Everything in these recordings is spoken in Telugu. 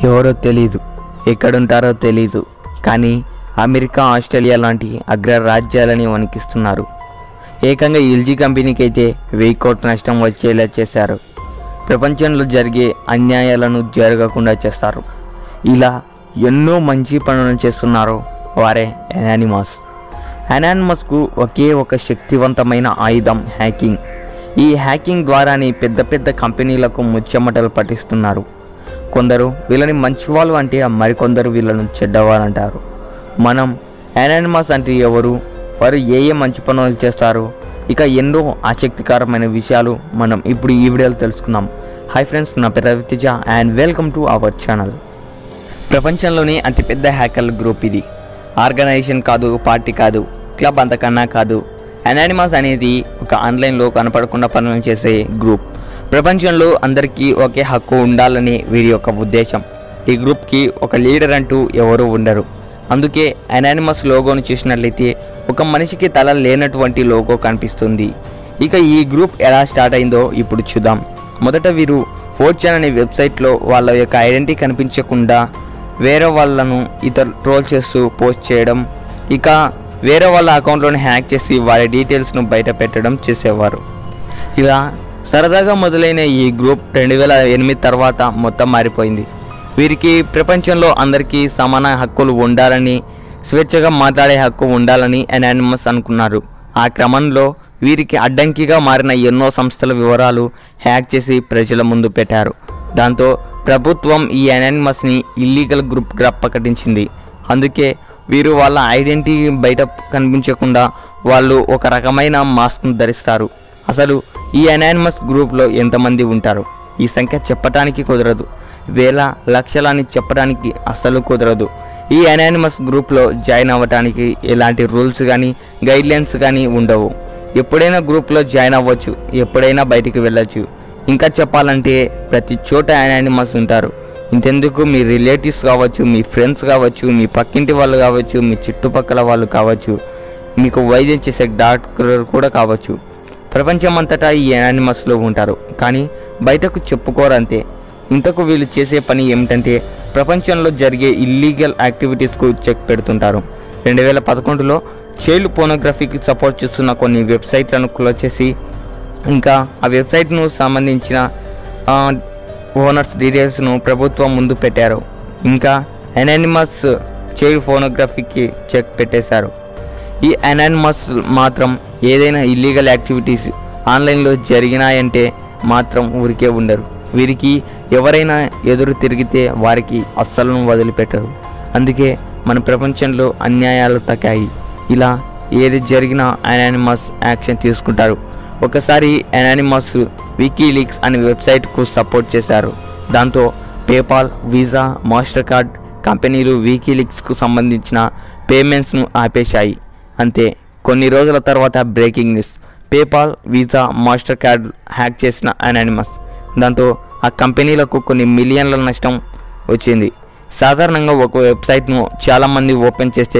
ఎవరో తెలీదు ఎక్కడుంటారో తెలీదు కానీ అమెరికా ఆస్ట్రేలియా లాంటి అగ్రరాజ్యాలని వణికిస్తున్నారు ఏకంగా ఎల్జీ కంపెనీకి అయితే వెయ్యి కోట్ల నష్టం వచ్చేలా చేశారు ప్రపంచంలో జరిగే అన్యాయాలను జరగకుండా చేస్తారు ఇలా ఎన్నో మంచి పనులను చేస్తున్నారు వారే ఎనానిమస్ అనానిమస్కు ఒకే ఒక శక్తివంతమైన ఆయుధం హ్యాకింగ్ ఈ హ్యాకింగ్ ద్వారానే పెద్ద పెద్ద కంపెనీలకు ముచ్చెమటలు పట్టిస్తున్నారు కొందరు వీళ్ళని మంచివాళ్ళు అంటే మరికొందరు వీళ్ళను చెడ్డవాళ్ళు అంటారు మనం అనానిమస్ అంటే ఎవరు వారు ఏ ఏ మంచి పనులు చేస్తారు ఇక ఎన్నో ఆసక్తికరమైన విషయాలు మనం ఇప్పుడు ఈ వీడియోలో తెలుసుకుందాం హాయ్ ఫ్రెండ్స్ నా పేరు Raviteja and welcome to our channel ప్రపంచంలోనే అతిపెద్ద హ్యాకర్ల గ్రూప్ ఇది ఆర్గనైజేషన్ కాదు పార్టీ కాదు క్లబ్ అంతకన్నా కాదు అనానిమస్ అనేది ఒక ఆన్లైన్లో కనపడకుండా పనులు చేసే గ్రూప్ ప్రపంచంలో అందరికీ ఒకే హక్కు ఉండాలని వీరి యొక్క ఉద్దేశం ఈ గ్రూప్కి ఒక లీడర్ అంటూ ఎవరూ ఉండరు అందుకే అనానిమస్ లోగోను చూసినట్లయితే ఒక మనిషికి తల లేనటువంటి లోగో కనిపిస్తుంది ఇక ఈ గ్రూప్ ఎలా స్టార్ట్ అయిందో ఇప్పుడు చూద్దాం మొదట వీరు ఫోర్చాన్ అనే వెబ్సైట్లో వాళ్ళ యొక్క ఐడెంటిటీ కనిపించకుండా వేరే వాళ్ళను ఇతర ట్రోల్ చేస్తూ పోస్ట్ చేయడం ఇక వేరే వాళ్ళ అకౌంట్లోని హ్యాక్ చేసి వారి డీటెయిల్స్ను బయట పెట్టడం చేసేవారు ఇలా సరదాగా మొదలైన ఈ గ్రూప్ రెండు వేల ఎనిమిది తర్వాత మొత్తం మారిపోయింది వీరికి ప్రపంచంలో అందరికీ సమాన హక్కులు ఉండాలని స్వేచ్ఛగా మాట్లాడే హక్కు ఉండాలని అనానిమస్ అనుకున్నారు ఆ క్రమంలో వీరికి అడ్డంకిగా మారిన ఎన్నో సంస్థల వివరాలు హ్యాక్ చేసి ప్రజల ముందు పెట్టారు దాంతో ప్రభుత్వం ఈ అనానిమస్ని ఇల్లీగల్ గ్రూప్గా ప్రకటించింది అందుకే వీరు వాళ్ళ ఐడెంటిటీ బయట కనిపించకుండా వాళ్ళు ఒక రకమైన మాస్క్ను ధరిస్తారు అసలు ఈ అనానిమస్ గ్రూప్లో ఎంతమంది ఉంటారు ఈ సంఖ్య చెప్పడానికి కుదరదు వేల లక్షలని చెప్పడానికి అస్సలు కుదరదు ఈ అనానిమస్ గ్రూప్లో జాయిన్ అవ్వడానికి ఎలాంటి రూల్స్ కానీ గైడ్లైన్స్ కానీ ఉండవు ఎప్పుడైనా గ్రూప్లో జాయిన్ అవ్వచ్చు ఎప్పుడైనా బయటికి వెళ్ళొచ్చు ఇంకా చెప్పాలంటే ప్రతి చోట అనానిమస్ ఉంటారు ఇంతెందుకు మీ రిలేటివ్స్ కావచ్చు మీ ఫ్రెండ్స్ కావచ్చు మీ పక్కింటి వాళ్ళు కావచ్చు మీ చుట్టుపక్కల వాళ్ళు కావచ్చు మీకు వైద్యం చేసే డాక్టర్ కూడా కావచ్చు ప్రపంచమంతటా ఈ యానిమస్లో ఉంటారు కానీ బయటకు చెప్పుకోరు అంతే ఇంతకు వీళ్ళు చేసే పని ఏమిటంటే ప్రపంచంలో జరిగే ఇల్లీగల్ యాక్టివిటీస్కు చెక్ పెడుతుంటారు రెండు వేల పదకొండులో చైల్డ్ పోనోగ్రఫీకి సపోర్ట్ చేస్తున్న కొన్ని వెబ్సైట్లను క్లోజ్ చేసి ఇంకా ఆ వెబ్సైట్ను సంబంధించిన ఆ, ఓనర్స్ డీటెయిల్స్ను ప్రభుత్వం ముందు పెట్టారు ఇంకా అనానిమస్ చైల్డ్ ఫోనోగ్రఫీకి చెక్ పెట్టేశారు ఈ అనానిమస్ మాత్రం ఏదైనా ఇల్లీగల్ యాక్టివిటీస్ ఆన్లైన్లో జరిగినాయంటే మాత్రం ఊరికే ఉండరు వీరికి ఎవరైనా ఎదురు తిరిగితే వారికి అస్సలను వదిలిపెట్టరు అందుకే మన ప్రపంచంలో అన్యాయాలు తగ్గాయి ఇలా ఏది జరిగినా అనానిమస్ యాక్షన్ తీసుకుంటారు ఒకసారి అనానిమస్ వికీలీక్స్ అనే వెబ్సైట్కు సపోర్ట్ చేశారు దాంతో పేపాల్ వీసా మాస్టర్ కార్డ్ కంపెనీలు వికీలీక్స్కు సంబంధించిన పేమెంట్స్ను ఆపేశాయి అంతే కొన్ని రోజుల తర్వాత breaking news PayPal Visa master card hack చేసిన అనానిమస్ దాంతో ఆ కంపెనీలకు కొన్ని మిలియన్ల నష్టం వచ్చింది సాధారణంగా ఒక వెబ్సైట్ను చాలామంది ఓపెన్ చేస్తే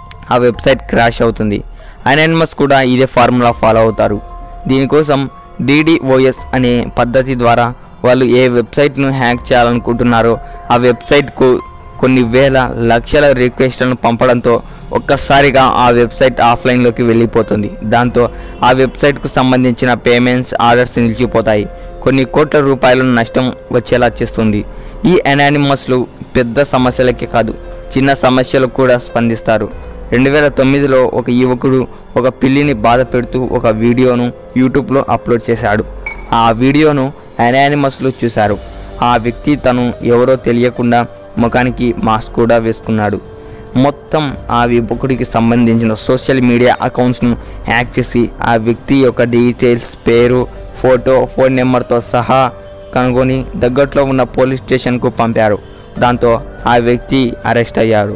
ఆ వెబ్సైట్ క్రాష్ అవుతుంది అనానిమస్ కూడా ఇదే ఫార్ములా ఫాలో అవుతారు దీనికోసం డిడిఓఎస్ అనే పద్ధతి ద్వారా వాళ్ళు ఏ వెబ్సైట్ను హ్యాక్ చేయాలనుకుంటున్నారో ఆ వెబ్సైట్కు కొన్ని వేల లక్షల రిక్వెస్ట్లను పంపడంతో ఒక్కసారిగా ఆ వెబ్సైట్ ఆఫ్లైన్లోకి వెళ్ళిపోతుంది దాంతో ఆ వెబ్సైట్కు సంబంధించిన పేమెంట్స్ ఆర్డర్స్ నిలిచిపోతాయి కొన్ని కోట్ల రూపాయల నష్టం వచ్చేలా చేస్తుంది ఈ అనానిమస్లు పెద్ద సమస్యలకే కాదు చిన్న సమస్యలకు కూడా స్పందిస్తారు రెండు వేల తొమ్మిదిలో ఒక యువకుడు ఒక పిల్లిని బాధ పెడుతూ ఒక వీడియోను యూట్యూబ్లో అప్లోడ్ చేశాడు ఆ వీడియోను అనానిమస్లు చూశారు ఆ వ్యక్తి తను ఎవరో తెలియకుండా ముఖానికి మాస్క్ కూడా వేసుకున్నాడు మొత్తం ఆ యువకుడికి సంబంధించిన సోషల్ మీడియా అకౌంట్స్ను హ్యాక్ చేసి ఆ వ్యక్తి యొక్క డీటెయిల్స్ పేరు ఫోటో ఫోన్ నెంబర్తో సహా కనుగొని దగ్గరలో ఉన్న పోలీస్ స్టేషన్కు పంపారు దాంతో ఆ వ్యక్తి అరెస్ట్ అయ్యారు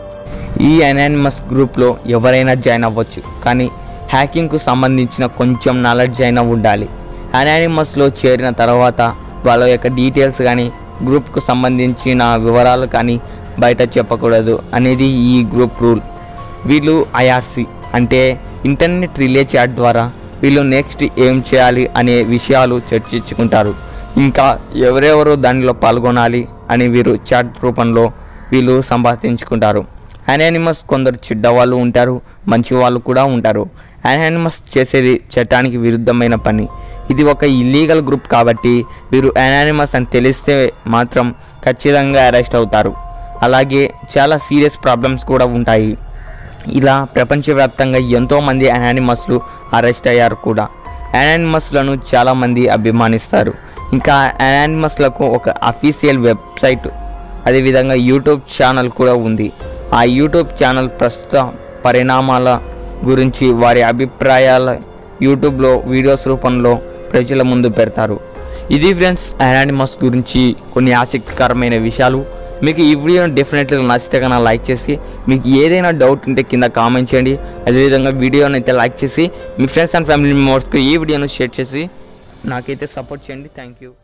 ఈ అనానిమస్ గ్రూప్లో ఎవరైనా జాయిన్ అవ్వచ్చు కానీ హ్యాకింగ్కు సంబంధించిన కొంచెం నాలెడ్జ్ అయినా ఉండాలి అనానిమస్లో చేరిన తర్వాత వాళ్ళ యొక్క డీటెయిల్స్ కానీ గ్రూప్కు సంబంధించిన వివరాలు కానీ బయట చెప్పకూడదు అనేది ఈ గ్రూప్ రూల్ వీళ్ళు ఐఆర్సి అంటే ఇంటర్నెట్ రిలే చాట్ ద్వారా వీళ్ళు నెక్స్ట్ ఏం చేయాలి అనే విషయాలు చర్చించుకుంటారు ఇంకా ఎవరెవరు దానిలో పాల్గొనాలి అని వీరు చాట్ రూపంలో వీళ్ళు సంపాదించుకుంటారు అనానిమస్ కొందరు చెడ్డ వాళ్ళు ఉంటారు మంచి వాళ్ళు కూడా ఉంటారు అనానిమస్ చేసేది చట్టానికి విరుద్ధమైన పని ఇది ఒక ఇల్లీగల్ గ్రూప్ కాబట్టి వీరు అనానిమస్ అని తెలిస్తే మాత్రం ఖచ్చితంగా అరెస్ట్ అవుతారు అలాగే చాలా సీరియస్ ప్రాబ్లమ్స్ కూడా ఉంటాయి ఇలా ప్రపంచవ్యాప్తంగా ఎంతోమంది అనానిమస్లు అరెస్ట్ అయ్యారు కూడా అనానిమస్లను చాలామంది అభిమానిస్తారు ఇంకా అనానిమస్లకు ఒక అఫీషియల్ వెబ్సైట్ అదేవిధంగా యూట్యూబ్ ఛానల్ కూడా ఉంది ఆ యూట్యూబ్ ఛానల్ ప్రస్తుత పరిణామాల గురించి వారి అభిప్రాయాల యూట్యూబ్లో వీడియోస్ రూపంలో ప్రజల ముందు పెడతారు ఇది ఫ్రెండ్స్ అనానిమస్ గురించి కొన్ని ఆసక్తికరమైన విషయాలు మీకు ఈ వీడియో డెఫినెట్గా నచ్చితే కన్నా లైక్ చేసి మీకు ఏదైనా డౌట్ ఉంటే కింద కామెంట్ చేయండి అదేవిధంగా వీడియోని అయితే లైక్ చేసి మీ ఫ్రెండ్స్ అండ్ ఫ్యామిలీ మెంబర్స్కి ఈ వీడియోను షేర్ చేసి నాకైతే సపోర్ట్ చేయండి థ్యాంక్ యూ